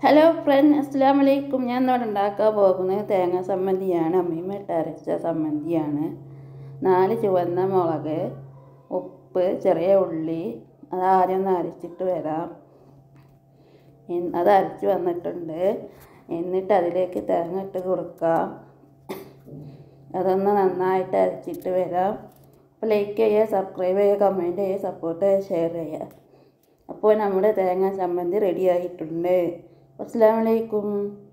hello friend അസ്സാം വലൈക്കും ഞാൻ ഇന്നോട് ഉണ്ടാക്കാൻ പോകുന്നത് തേങ്ങ സമ്മന്തിയാണ് അമ്മീമ്മ അരച്ച സമ്മന്തിയാണ് നാല് ചുവന്ന മുളക് ഉപ്പ് ചെറിയ ഉള്ളി അത് ആദ്യം ഒന്ന് അരച്ചിട്ട് വരാം എൻ- അത് അരച്ച് വന്നിട്ടുണ്ട് എന്നിട്ട് അതിലേക്ക് തേങ്ങ ഇട്ട് കൊടുക്കാം അതൊന്ന് നന്നായിട്ട് അരച്ചിട്ട് വരാം അപ്പോൾ ലൈക്ക് ചെയ്യുക സബ്സ്ക്രൈബ് ചെയ്യുക കമൻറ്റ് ചെയ്യുക സപ്പോർട്ട് ചെയ്യുക ഷെയർ ചെയ്യുക അപ്പോൾ നമ്മുടെ തേങ്ങ ചമ്മന്തി റെഡി ആയിട്ടുണ്ട് അസ്സാം വലൈക്കും